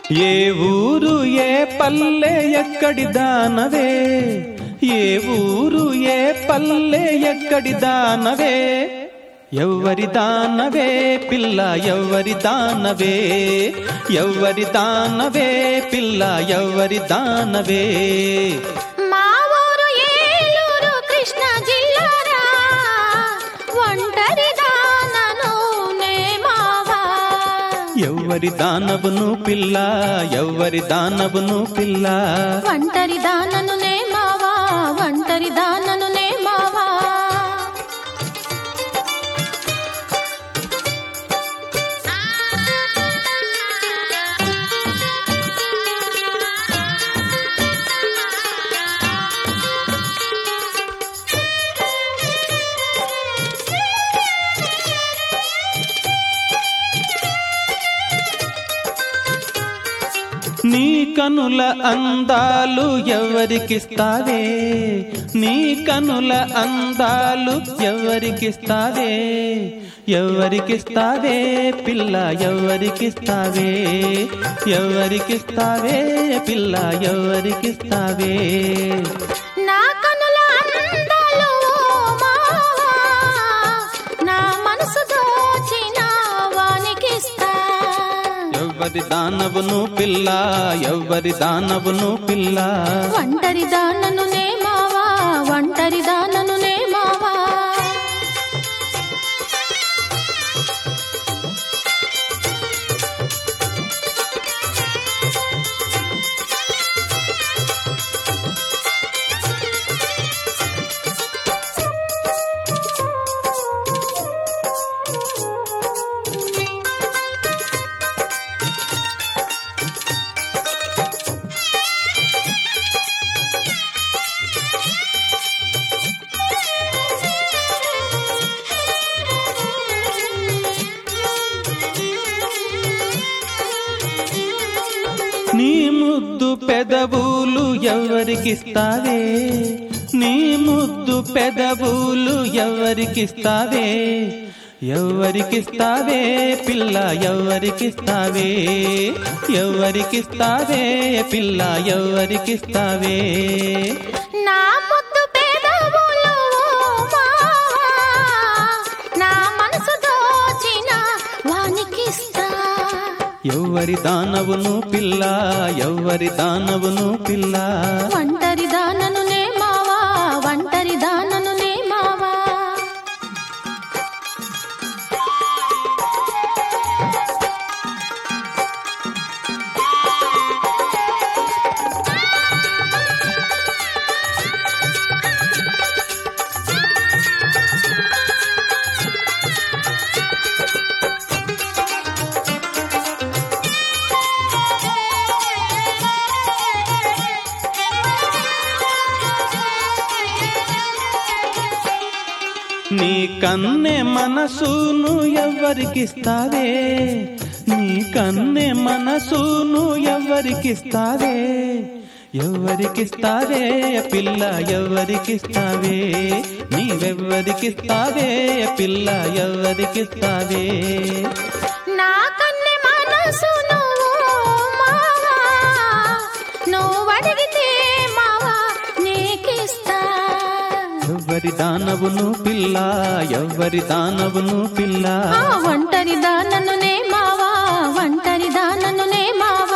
ఏ ఊరు ఏ పల్లె ఎక్కడి దానవే ఏ ఊరు ఏ పల్లె ఎక్కడి దానవే ఎవ్వరి దానవే పిల్ల ఎవ్వరి దానవే ఎవ్వరి దానవే పిల్ల ఎవ్వరి దానవే మా ఊరు ఏలూరు కృష్ణ జిల్లారా ఒంటరి దానను నే మావా ఎవ్వరి దానవును పిల్ల ఎవ్వరి దానవును పిల్ల ఒంటరి దానను నే మావా ఒంటరి దానను నే మావా నీ కనుల అందాలు ఎవరికిస్తావే నీ కనుల అందాలు ఎవరికిస్తావే ఎవరికిస్తావే పిల్ల ఎవరికిస్తావే ఎవరికిస్తావే పిల్ల ఎవరికిస్తావే నా కనుల అందాలు ఓ మావా నా మనసు దోచిన వానికిస్తా ఎవ్వరి దానవును పిల్ల ఎవ్వరి దానవును పిల్ల ఒంటరి దానను నే మావా ఒంటరి దానను నే మావా నీ ముద్దు పెదవులు ఎవరికిస్తావే నీ ముద్దు పెదవులు ఎవరికిస్తావే ఎవరికిస్తావే పిల్ల ఎవరికిస్తావే ఎవరికిస్తావే పిల్ల ఎవరికిస్తావే నా ముద్దు పేదవులు ఓ మావా నా మనసు దోచిన వానికిస్తా ఎవరి దానవును పిల్ల ఎవరి దానవును పిల్ల ఒంటరి దానను నే మావా ఒంటరి దానను నే మావా నీ కన్నె మనసును ఎవరికిస్తావే నీ కన్నె మనసును ఎవరికిస్తావే ఎవరికిస్తావే పిల్ల ఎవరికిస్తావే నీవెవ్వరికిస్తావే పిల్ల ఎవరికిస్తావే నా కన్నె మనసు నువ్వు మావా నువ్వు అడిగితే మావా నీకిస్తా ఎవరి దానవును పిల్ల ఎవరి దానవును పిల్ల ఆ ఒంటరి దానను నే మావా ఒంటరి దానను నే మావా